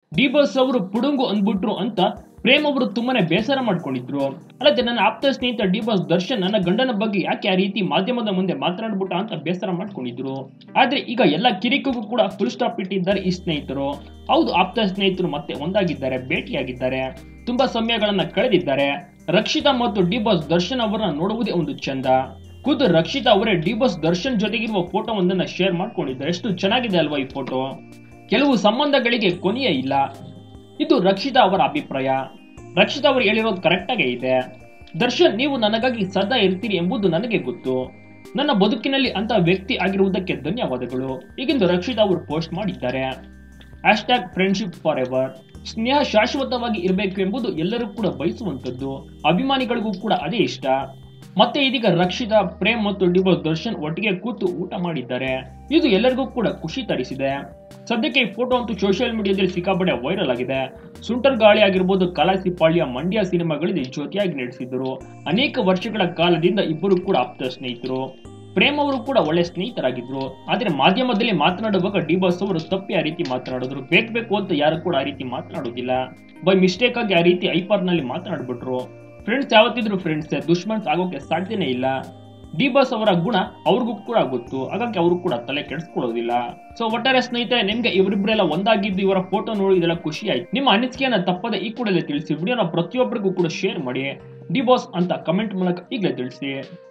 D boss ಅವರು ಪುಡುಂಗು ಅಂದ್ಬಿಟ್ರು ಅಂತ ಪ್ರೇಮ್ ಅವರು ತುಂಬಾನೇ ಬೇಸರ ಮಾಡ್ಕೊಂಡಿದ್ರು ಅಲ್ಲದೆ ನನ್ನ ಆಪ್ತ ಸ್ನೇಹಿತ ಡಿ ಬಾಸ್ ದರ್ಶನ್ ನನ್ನ ಗಂಡನ ಬಗ್ಗೆ ಯಾಕೆ ಆ ರೀತಿ ಮಾಧ್ಯಮದ ಮುಂದೆ ಮಾತನಾಡ್ಬಿಟ್ಟ ಅಂತ ಬೇಸರ ಮಾಡ್ಕೊಂಡಿದ್ರು ಆದ್ರೆ ಈಗ ಎಲ್ಲ ಕಿರಿಕಿಗೂ ಕೂಡ ಫುಲ್ ಸ್ಟಾಪ್ ಇಟ್ಟಿದ್ದಾರೆ ಈ ಸ್ನೇಹಿತರು ಹೌದು ಆಪ್ತ ಸ್ನೇಹಿತರು ಮತ್ತೆ ಒಂದಾಗಿದ್ದಾರೆ ಭೇಟಿಯಾಗಿದ್ದಾರೆ ತುಂಬಾ ಸಮಯಗಳನ್ನ ಕಳೆದಿದ್ದಾರೆ ರಕ್ಷಿತಾ ಮತ್ತು ಡಿ ಬಾಸ್ ದರ್ಶನ್ ಅವರನ್ನ ನೋಡುವುದೇ ಒಂದು ಚಂದ ಖುದ್ದು ರಕ್ಷಿತಾ ಅವರೇ ಡಿ ಬಾಸ್ ದರ್ಶನ್ ಜೊತೆಗಿರುವ ಫೋಟೋ ಒಂದನ್ನ ಶೇರ್ ಮಾಡ್ಕೊಂಡಿದ್ದಾರೆ ಎಷ್ಟು ಚೆನ್ನಾಗಿದೆ ಅಲ್ವಾ ಈ ಫೋಟೋ ಕೆಲವು ಸಂಬಂಧಗಳಿಗೆ ಕೊನೆಯೇ ಇಲ್ಲ ಇದು ರಕ್ಷಿತಾ ಅವರ ಅಭಿಪ್ರಾಯ ರಕ್ಷಿತಾ ಅವರು ಹೇಳಿರೋದು ಕರೆಕ್ಟ್ ಆಗೇ ಇದೆ ದರ್ಶನ್ ನೀವು ನನಗಾಗಿ ಸದಾ ಇರ್ತೀರಿ ಎಂಬುದು ನನಗೆ ಗೊತ್ತು ನನ್ನ ಬದುಕಿನಲ್ಲಿ ಅಂತ ವ್ಯಕ್ತಿ ಆಗಿರುವುದಕ್ಕೆ ಧನ್ಯವಾದಗಳು ಹೀಗೆಂದು ರಕ್ಷಿತಾ ಅವರು ಪೋಸ್ಟ್ ಮಾಡಿದ್ದಾರೆ ಹ್ಯಾಶ್ಟ್ಯಾಗ್ ಫ್ರೆಂಡ್ಶಿಪ್ ಫಾರ್ ಎವರ್ ಸ್ನೇಹ ಶಾಶ್ವತವಾಗಿ ಇರಬೇಕು ಎಂಬುದು ಎಲ್ಲರೂ ಕೂಡ ಬಯಸುವಂತದ್ದು ಅಭಿಮಾನಿಗಳಿಗೂ ಕೂಡ ಅದೇ ಇಷ್ಟ ಮತ್ತೆ ಇದೀಗ ರಕ್ಷಿತಾ ಪ್ರೇಮ್ ಮತ್ತು ಡಿವೋರ್ಸ್ ದರ್ಶನ್ ಒಟ್ಟಿಗೆ ಕೂತು ಊಟ ಮಾಡಿದ್ದಾರೆ ಇದು ಎಲ್ಲರಿಗೂ ಕೂಡ ಖುಷಿ ತರಿಸಿದೆ ಸದ್ಯಕ್ಕೆ ಈ ಫೋಟೋ ಅಂತೂ ಸೋಷಿಯಲ್ ಮೀಡಿಯಾದಲ್ಲಿ ಸಿಕ್ಕಾಪಟ್ಟೆ ವೈರಲ್ ಆಗಿದೆ ಸುಂಟರ್ ಗಾಳಿ ಆಗಿರ್ಬೋದು ಕಲಾಸಿಪಾಳ್ಯ ಮಂಡ್ಯ ಸಿನಿಮಾಗಳಲ್ಲಿ ಜೊತೆಯಾಗಿ ನಡೆಸಿದ್ದರು ಅನೇಕ ವರ್ಷಗಳ ಕಾಲದಿಂದ ಇಬ್ಬರು ಕೂಡ ಆಪ್ತ ಸ್ನೇಹಿತರು ಪ್ರೇಮ್ ಅವರು ಕೂಡ ಒಳ್ಳೆ ಸ್ನೇಹಿತರಾಗಿದ್ರು ಆದ್ರೆ ಮಾಧ್ಯಮದಲ್ಲಿ ಮಾತನಾಡುವಾಗ ಡಿ ಬಾಸ್ ಅವರು ತಪ್ಪಿ ಆ ರೀತಿ ಮಾತನಾಡಿದ್ರು ಬೇಕು ಬೇಕು ಅಂತ ಯಾರು ಕೂಡ ಆ ರೀತಿ ಮಾತನಾಡೋದಿಲ್ಲ ಬೈ ಮಿಸ್ಟೇಕ್ ಆಗಿ ಆ ರೀತಿ ಐಪರ್ ನಲ್ಲಿ ಮಾತನಾಡ್ಬಿಟ್ರು ಫ್ರೆಂಡ್ಸ್ ಯಾವತ್ತಿದ್ರು ಫ್ರೆಂಡ್ಸ್ ದುಶ್ಮನ್ಸ್ ಆಗೋಕೆ ಸಾಧ್ಯನೇ ಇಲ್ಲ ಡಿ ಬಾಸ್ ಅವರ ಗುಣ ಅವ್ರಿಗೂ ಕೂಡ ಗೊತ್ತು ಹಾಗಾಗಿ ಅವರು ಕೂಡ ತಲೆ ಕೆಡಿಸ್ಕೊಳ್ಳೋದಿಲ್ಲ ಸೊ ಒಟ್ಟಾರೆ ಸ್ನೇಹಿತರೆ ನಿಮ್ಗೆ ಇವರಿಬ್ಬರೆಲ್ಲ ಒಂದಾಗಿದ್ದು ಇವರ ಫೋಟೋ ನೋಡಿ ಇದೆಲ್ಲ ಖುಷಿ ಆಯ್ತು ನಿಮ್ಮ ಅನಿಸಿಕೆಯನ್ನ ತಪ್ಪದೆ ಈ ಕೂಡಲೇ ತಿಳಿಸಿ ವಿಡಿಯೋನ ಪ್ರತಿಯೊಬ್ಬರಿಗೂ ಕೂಡ ಶೇರ್ ಮಾಡಿ ಡಿ ಬಾಸ್ ಅಂತ ಕಮೆಂಟ್ ಮೂಲಕ ಈಗಲೇ ತಿಳಿಸಿ